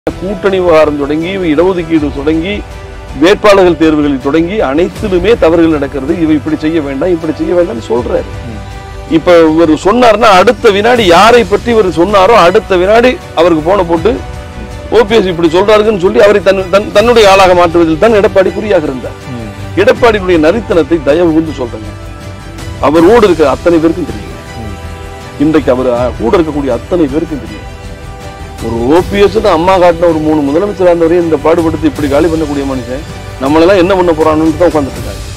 கூட்டணி விவகாரம் தொடங்கி இடஒதுக்கீடு தொடங்கி வேட்பாளர்கள் தேர்வுகளில் தொடங்கி அனைத்திலுமே தவறுகள் நடக்கிறது இவ இப்படி செய்ய வேண்டாம் இப்படி செய்ய வேண்டாம்னு சொல்றாரு இப்ப இவர் சொன்னார்னா அடுத்த வினாடி யாரை பற்றி இவர் சொன்னாரோ அடுத்த வினாடி அவருக்கு போன போட்டு ஓபிஎஸ் இப்படி சொல்றாருன்னு சொல்லி அவரை தன் தன்- தன்னுடைய ஆளாக மாற்றுவதில் தான் எடப்பாடி குறியாக இருந்தார் எடப்பாடியுடைய நரித்தனத்தை தயவு கூர்ந்து சொல்றேங்க அவரோடு இருக்கிற அத்தனை பேருக்கும் தெரியும் இன்றைக்கு அவர் அஹ், கூட இருக்கக்கூடிய அத்தனை பேருக்கும் தெரியும் ஒரு ஓபிஎஸ் அம்மா காட்டின ஒரு மூணு முதலமைச்சர் இருந்தவரையும் இந்த பாடுபடுத்தி இப்படி காலி பண்ணக்கூடிய மனுஷன் நம்மளெல்லாம் என்ன பண்ண போறான்னு தான் உட்காந்துட்டு இருக்காங்க